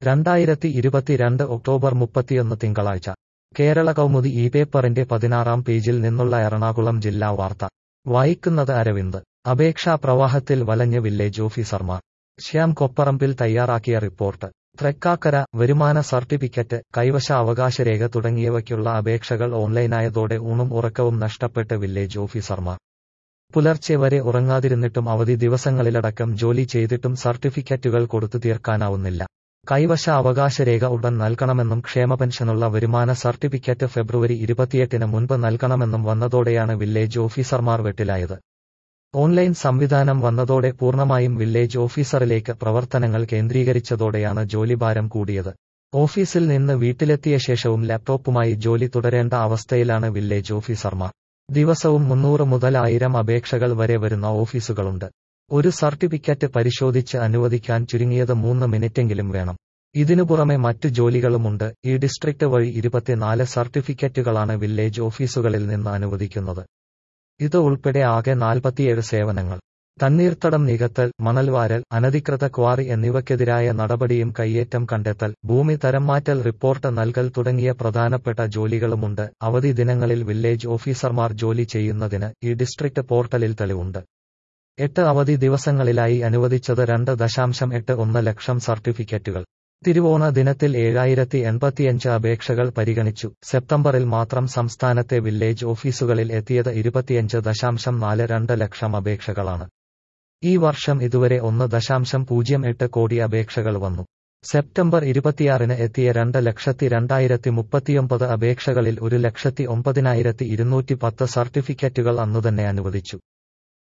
രണ്ടായിരത്തി ഇരുപത്തിരണ്ട് ഒക്ടോബർ മുപ്പത്തിയൊന്ന് തിങ്കളാഴ്ച കേരള കൗമുദി ഈ പേപ്പറിന്റെ പതിനാറാം പേജിൽ നിന്നുള്ള എറണാകുളം ജില്ലാ വാർത്ത വായിക്കുന്നത് അരവിന്ദ് അപേക്ഷാ പ്രവാഹത്തിൽ വലഞ്ഞ് വില്ലേജ് ഓഫീസർമാർ ശ്യാം കൊപ്പറമ്പിൽ തയ്യാറാക്കിയ റിപ്പോർട്ട് തൃക്കാക്കര വരുമാന സർട്ടിഫിക്കറ്റ് കൈവശ അവകാശരേഖ തുടങ്ങിയവയ്ക്കുള്ള അപേക്ഷകൾ ഓൺലൈനായതോടെ ഊണും ഉറക്കവും നഷ്ടപ്പെട്ട് വില്ലേജ് ഓഫീസർമാർ പുലർച്ചെ വരെ ഉറങ്ങാതിരുന്നിട്ടും അവധി ദിവസങ്ങളിലടക്കം ജോലി ചെയ്തിട്ടും സർട്ടിഫിക്കറ്റുകൾ കൊടുത്തു തീർക്കാനാവുന്നില്ല കൈവശ അവകാശരേഖ ഉടൻ നൽകണമെന്നും ക്ഷേമപെൻഷനുള്ള വരുമാന സർട്ടിഫിക്കറ്റ് ഫെബ്രുവരി ഇരുപത്തിയെട്ടിന് മുൻപ് നൽകണമെന്നും വന്നതോടെയാണ് വില്ലേജ് ഓഫീസർമാർ വെട്ടിലായത് ഓൺലൈൻ സംവിധാനം വന്നതോടെ പൂർണ്ണമായും വില്ലേജ് ഓഫീസറിലേക്ക് പ്രവർത്തനങ്ങൾ കേന്ദ്രീകരിച്ചതോടെയാണ് ജോലിഭാരം കൂടിയത് ഓഫീസിൽ നിന്ന് വീട്ടിലെത്തിയ ശേഷവും ലാപ്ടോപ്പുമായി ജോലി തുടരേണ്ട അവസ്ഥയിലാണ് വില്ലേജ് ഓഫീസർമാർ ദിവസവും മുന്നൂറ് മുതൽ ആയിരം അപേക്ഷകൾ വരെ വരുന്ന ഓഫീസുകളുണ്ട് ഒരു സർട്ടിഫിക്കറ്റ് പരിശോധിച്ച് അനുവദിക്കാൻ ചുരുങ്ങിയത് മൂന്ന് മിനിറ്റെങ്കിലും വേണം ഇതിനു പുറമെ മറ്റു ജോലികളുമുണ്ട് ഈ ഡിസ്ട്രിക്ട് വഴി ഇരുപത്തിനാല് സർട്ടിഫിക്കറ്റുകളാണ് വില്ലേജ് ഓഫീസുകളിൽ നിന്ന് അനുവദിക്കുന്നത് ഇത് ഉൾപ്പെടെ ആകെ നാൽപ്പത്തിയേഴ് സേവനങ്ങൾ തണ്ണീർത്തടം നികത്തൽ മണൽവാരൽ അനധികൃത ക്വാറി എന്നിവയ്ക്കെതിരായ നടപടിയും കയ്യേറ്റം കണ്ടെത്തൽ ഭൂമി തരംമാറ്റൽ റിപ്പോർട്ട് നൽകൽ തുടങ്ങിയ പ്രധാനപ്പെട്ട ജോലികളുമുണ്ട് അവധി ദിനങ്ങളിൽ വില്ലേജ് ഓഫീസർമാർ ജോലി ചെയ്യുന്നതിന് ഈ ഡിസ്ട്രിക്ട് പോർട്ടലിൽ തെളിവുണ്ട് എട്ട് അവധി ദിവസങ്ങളിലായി അനുവദിച്ചത് രണ്ട് ദശാംശം എട്ട് ഒന്ന് ലക്ഷം സർട്ടിഫിക്കറ്റുകൾ തിരുവോണ ദിനത്തിൽ ഏഴായിരത്തി എൺപത്തിയഞ്ച് അപേക്ഷകൾ പരിഗണിച്ചു സെപ്റ്റംബറിൽ മാത്രം സംസ്ഥാനത്തെ വില്ലേജ് ഓഫീസുകളിൽ എത്തിയത് ഇരുപത്തിയഞ്ച് ദശാംശം നാല് രണ്ട് ലക്ഷം അപേക്ഷകളാണ് ഈ വർഷം ഇതുവരെ ഒന്ന് ദശാംശം പൂജ്യം എട്ട് കോടി അപേക്ഷകൾ വന്നു സെപ്റ്റംബർ ഇരുപത്തിയാറിന് എത്തിയ രണ്ട് ലക്ഷത്തി രണ്ടായിരത്തി മുപ്പത്തിയൊമ്പത് അപേക്ഷകളിൽ ഒരു ലക്ഷത്തി ഒമ്പതിനായിരത്തി ഇരുന്നൂറ്റി പത്ത് സർട്ടിഫിക്കറ്റുകൾ അന്നുതന്നെ അനുവദിച്ചു